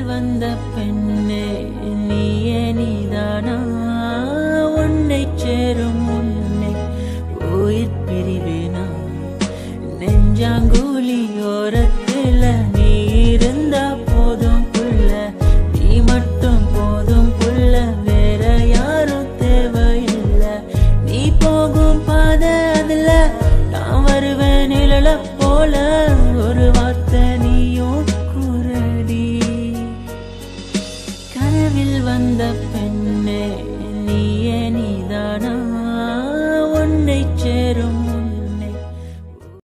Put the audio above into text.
வந்த பெண்ணே நீயே நீதானா உன்னை சேரும் முன்னே உயிர் பிரிவேனா நெஞ்சாங்கூலி ஓரத்துல நீ இருந்தா போதும் புள்ள நீ மட்டும் போதும் புள்ள வேற யாரும் தேவையில்லை நீ போகும் பாதை அதுல நான் வருவேன் நிழல போல